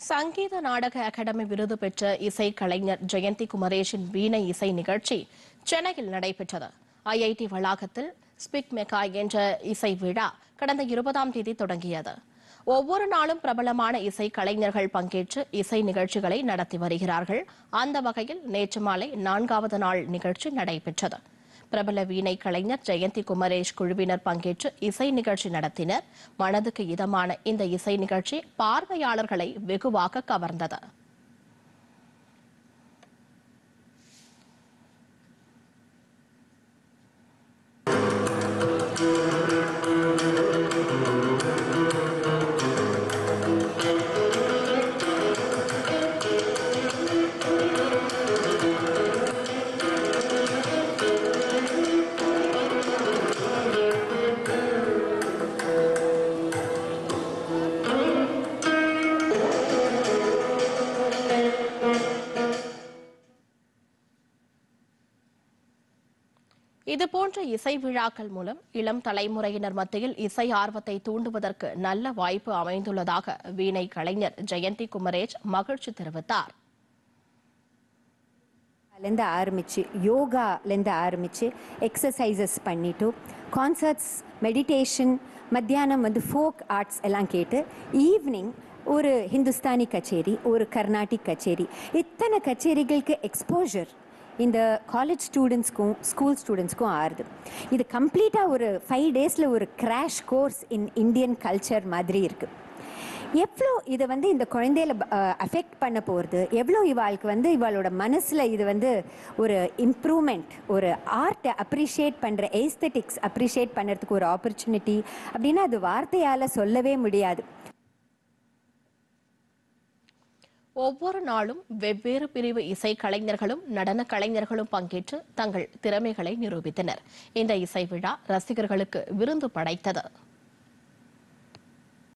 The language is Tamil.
சங்கீத நாடக அகாடமி விருது பெற்ற இசை கலைஞர் ஜெயந்தி குமரேஷின் வீணை இசை நிகழ்ச்சி சென்னையில் நடைபெற்றது ஐஐடி வளாகத்தில் ஸ்பிக் மெக்காய் என்ற இசை விழா கடந்த இருபதாம் தேதி தொடங்கியது ஒவ்வொரு நாளும் பிரபலமான இசை கலைஞர்கள் பங்கேற்று இசை நிகழ்ச்சிகளை நடத்தி வருகிறார்கள் அந்த வகையில் நேற்று மாலை நான்காவது நாள் நிகழ்ச்சி நடைபெற்றது பிரபல வீணை கலைஞர் ஜெயந்தி குமரேஷ் குழுவினர் பங்கேற்று இசை நிகழ்ச்சி நடத்தினர் மனதுக்கு இதமான இந்த இசை நிகழ்ச்சி பார்வையாளர்களை வெகுவாக கவர்ந்தது இதுபோன்ற இசை விழாக்கள் மூலம் இளம் தலைமுறையினர் மத்தியில் இசை ஆர்வத்தை தூண்டுவதற்கு நல்ல வாய்ப்பு அமைந்துள்ளதாக வீணை கலைஞர் ஜெயந்தி குமரேஷ் மகிழ்ச்சி தெரிவித்தார் லேருந்து ஆரம்பித்து யோகாலேருந்து ஆரம்பித்து எக்ஸசைசஸ் பண்ணிட்டு கான்சர்ட்ஸ் மெடிடேஷன் மத்தியானம் வந்து ஃபோக் ஆர்ட்ஸ் எல்லாம் கேட்டு ஈவினிங் ஒரு ஹிந்துஸ்தானி கச்சேரி ஒரு கர்நாடிக் கச்சேரி இத்தனை கச்சேரிகளுக்கு எக்ஸ்போஜர் இந்த காலேஜ் ஸ்டூடெண்ட்ஸ்க்கும் ஸ்கூல் ஸ்டூடெண்ட்ஸ்க்கும் ஆறுது இது கம்ப்ளீட்டாக ஒரு ஃபைவ் டேஸில் ஒரு crash course in Indian culture மாதிரி இருக்குது எவ்வளோ இதை வந்து இந்த குழந்தையில அஃபெக்ட் பண்ண போகிறது எவ்வளோ இவாளுக்கு வந்து இவாளோட மனசில் இது வந்து ஒரு இம்ப்ரூவ்மெண்ட் ஒரு ஆர்ட்டை அப்ரிஷியேட் பண்ணுற எஸ்தெட்டிக்ஸ் அப்ரிஷியேட் பண்ணுறதுக்கு ஒரு ஆப்பர்ச்சுனிட்டி அப்படின்னா அது வார்த்தையால் சொல்லவே முடியாது ஒவ்வொரு நாளும் வெவ்வேறு பிரிவு இசை கலைஞர்களும் நடன கலைஞர்களும் பங்கேற்று தங்கள் திறமைகளை நிரூபித்தனர் இந்த இசை விழா ரசிகர்களுக்கு விருந்து படைத்தது